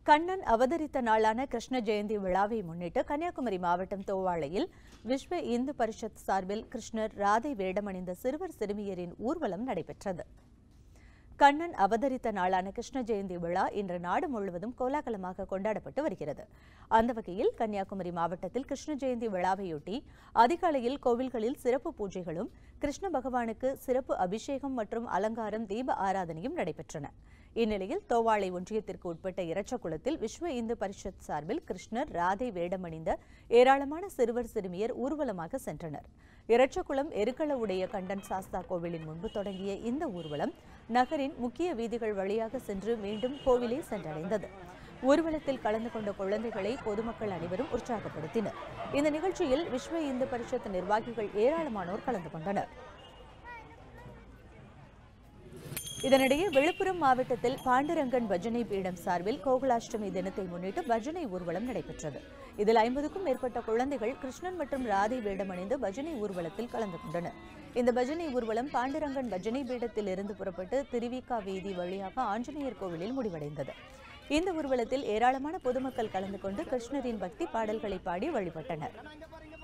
கண்ணன் அவதரித்த நாளான கிருஷ்ண ஜெயந்தி விழாவை முன்னிட்டு கன்னியாகுமரி மாவட்டம் தோவாளையில் விஸ்வ இந்து பரிஷத் சார்பில் கிருஷ்ணர் ராதை வேடமணிந்த சிறுவர் சிறுமியரின் ஊர்வலம் நடைபெற்றது கண்ணன் அவதரித்த நாளான கிருஷ்ண ஜெயந்தி விழா இன்று நாடு முழுவதும் கோலாகலமாக கொண்டாடப்பட்டு வருகிறது அந்த வகையில் கன்னியாகுமரி மாவட்டத்தில் கிருஷ்ண ஜெயந்தி விழாவையொட்டி அதிகாலையில் கோவில்களில் சிறப்பு பூஜைகளும் கிருஷ்ண பகவானுக்கு சிறப்பு அபிஷேகம் மற்றும் அலங்காரம் தீப ஆராதனையும் நடைபெற்றன இந்நிலையில் தோவாளை ஒன்றியத்திற்கு உட்பட்ட இரச்சகுளத்தில் விஸ்வ இந்து பரிஷத் சார்பில் கிருஷ்ணர் ராதை வேடமணிந்த ஏராளமான சிறுவர் சிறுமியர் ஊர்வலமாக சென்றனர் இரச்சகுளம் எருக்கள உடைய கண்டன் சாஸ்தா கோவிலின் முன்பு தொடங்கிய இந்த ஊர்வலம் நகரின் முக்கிய வீதிகள் வழியாக சென்று மீண்டும் கோவிலை சென்றடைந்தது ஊர்வலத்தில் கலந்து கொண்ட குழந்தைகளை பொதுமக்கள் அனைவரும் உற்சாகப்படுத்தினர் இந்த நிகழ்ச்சியில் விஸ்வ இந்து பரிஷத் நிர்வாகிகள் ஏராளமானோர் கலந்து கொண்டனர் இதனிடையே விழுப்புரம் மாவட்டத்தில் பாண்டுரங்கன் பஜனை பீடம் சார்பில் கோகுலாஷ்டமி தினத்தை முன்னிட்டு பஜனை ஊர்வலம் நடைபெற்றது இதில் ஐம்பதுக்கும் மேற்பட்ட குழந்தைகள் கிருஷ்ணன் மற்றும் ராதை வேடமணிந்து பஜனை ஊர்வலத்தில் கலந்து கொண்டனர் இந்த பஜனை ஊர்வலம் பாண்டுரங்கன் பஜனை பீடத்தில் இருந்து புறப்பட்டு திருவிக்கா வீதி வழியாக ஆஞ்சநேயர் கோவிலில் முடிவடைந்தது இந்த ஊர்வலத்தில் ஏராளமான பொதுமக்கள் கலந்து கொண்டு கிருஷ்ணரின் பக்தி பாடல்களை பாடி வழிபட்டனர்